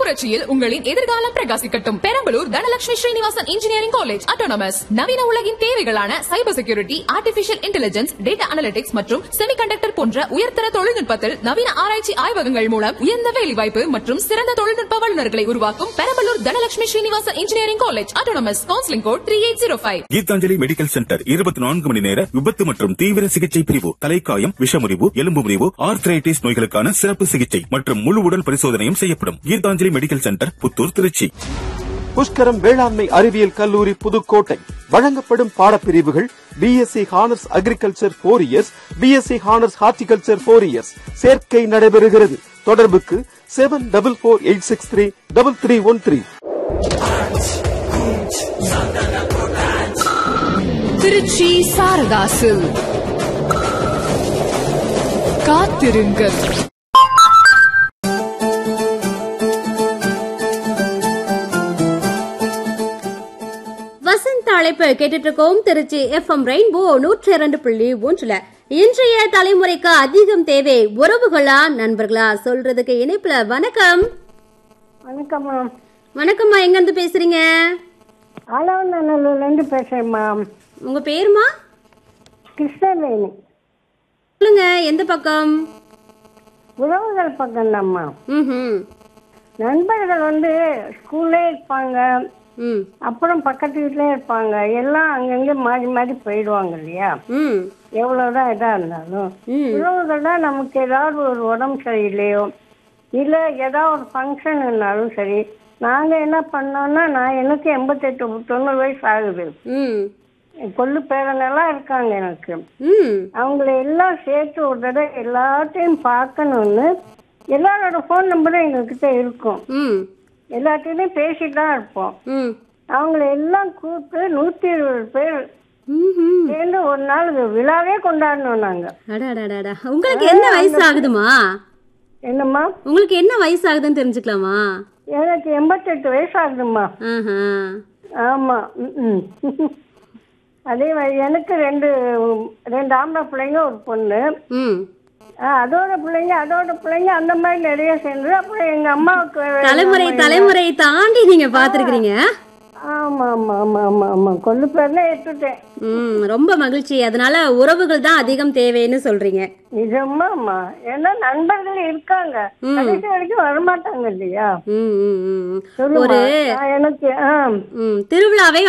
புரட்சியில் உங்களின் எதிர்காலம் பிரகாசிக்கட்டும் Perambalur Dhanalakshmi Srinivasan engineering college autonomous நவீன உலகின் தேவைகளான cyber security artificial intelligence data analytics மற்றும் செமிகண்டக்டர் போன்ற உயர்தர தொழில்நுட்பத்தில் நவீன ஆராய்ச்சி ஆய்வகங்கள் மூலம் உயர்ந்த வேலைவாய்ப்பு மற்றும் சிறந்த தொழில்நுட்ப வல்லுநர்களை உருவாக்கும் Perambalur Dhanalakshmi Srinivasan engineering college autonomous counselling code three eight zero five Geethanjali medical centre இருபத்தி நான்கு மணி நேர விபத்து மற்றும் தீவிர சிகிச்சை பிரிவு தலைக்காயம் விஷமுறிவு எலும்பு முறிவு ஆர்த்ரைட்டிஸ் நோய்களுக்கான சிறப்பு சிகிச்சை மற்றும் முழு உடல் பரிசோதனையும் செய்யப்படும் கீதாஞ்சலி மெடிக்கல் சென்டர் புத்தூர் திருச்சி புஷ்கரம் வேளாண்மை அறிவியல் கல்லூரி புதுக்கோட்டை வழங்கப்படும் பாடப்பிரிவுகள் BSc honours agriculture four years BSc honours horticulture four years சேர்க்கை நடைபெறுகிறது தொடர்புக்கு seven double four eight six three double three one three Trichy சாரதாசு காத்திருங்கள் வசந்த் அழைப்பு கேட்டுட்டு இருக்கோம் திருச்சி எஃப்எம் ரெயின்போ நூற்றி இரண்டு புள்ளி ஒன்றுல இன்றைய தலைமுறைக்கு அதிகம் தேவை உறவுகளா நண்பர்களா சொல்றதுக்கு இணைப்புல வணக்கம் வணக்கம்மா வணக்கம்மா எங்க இருந்து பேசுறீங்க ஆலவநல்லூர்லேருந்து பேசுகிறேம்மா உங்க பேருமா கிருஷ்ணவேணி சொல்லுங்க எந்த பக்கம் உறவுகள் பக்கம்தாம்மா ம் நண்பர்கள் வந்து ஸ்கூல்லே இருப்பாங்க ம் அப்புறம் பக்கத்து வீட்டிலே இருப்பாங்க எல்லாம் அங்கங்கே மாறி மாறி போயிடுவாங்க இல்லையா ம் எவ்வளோதான் இதாக இருந்தாலும் ம். உறவுகள் தான் நமக்கு ஏதாவது ஒரு உடம்பு சரியில்லையோ இல்லை ஏதாவது ஒரு ஃபங்க்ஷன் இருந்தாலும் சரி நாங்கள் என்ன பண்ணோம்னா நான் எனக்கு எண்பத்தெட்டு தொண்ணூறு வயசு ஆகுது ம் என் கொள்ளு பேரனெல்லாம் இருக்காங்க எனக்கு ம் அவங்கள எல்லாம் சேர்த்து ஒரு தடவை எல்லாத்தையும் பார்க்கணும்னு எல்லாரோட ஃபோன் நம்பரும் எங்ககிட்ட இருக்கும் ம் எல்லாத்தையுமே பேசிட்டு தான் இருப்போம் ம் அவங்கள எல்லாம் கூப்பிட்டு நூற்றி இருபது பேர் ம்ஹும். சேர்ந்து ஒரு நாள் விழாவே கொண்டாடணும் நாங்கள் அடாடாடாடா உங்களுக்கு என்ன வயசு ஆகுதுமா என்னம்மா உங்களுக்கு என்ன வயசு ஆகுதுன்னு தெரிஞ்சுக்கலாமா எனக்கு எண்பத்தெட்டு வயசு ஆகுதும்மா ஆஹா ஆமாம் ம் அதே மாதிரி எனக்கு ரெண்டு ரெண்டு ஆம்பளை பிள்ளைங்க ஒரு பொண்ணு ம் ஆ, அதோட பிள்ளைங்க அதோட பிள்ளைங்க அந்த மாதிரி நிறைய சேர்ந்து அப்புறம் எங்க அம்மாவுக்கு தலைமுறை தலைமுறை தாண்டி நீங்க பாத்துருக்கீங்க ஆமா ஆமா ஆமா ஆமா ஆமா கொள்ளு பேர்ல எடுத்துட்டேன் ம் ரொம்ப மகிழ்ச்சி அதனால உறவுகள் தான் அதிகம் தேவைன்னு சொல்றீங்க நிஜமாம்மா ஏன்னா நண்பர்கள் இருக்காங்க கடைசி வரைக்கும் வரமாட்டாங்க இல்லையா ம் ம் ம் சொல்லுமா ஒரு நான் எனக்கு ஆ ம் திருவிழாவே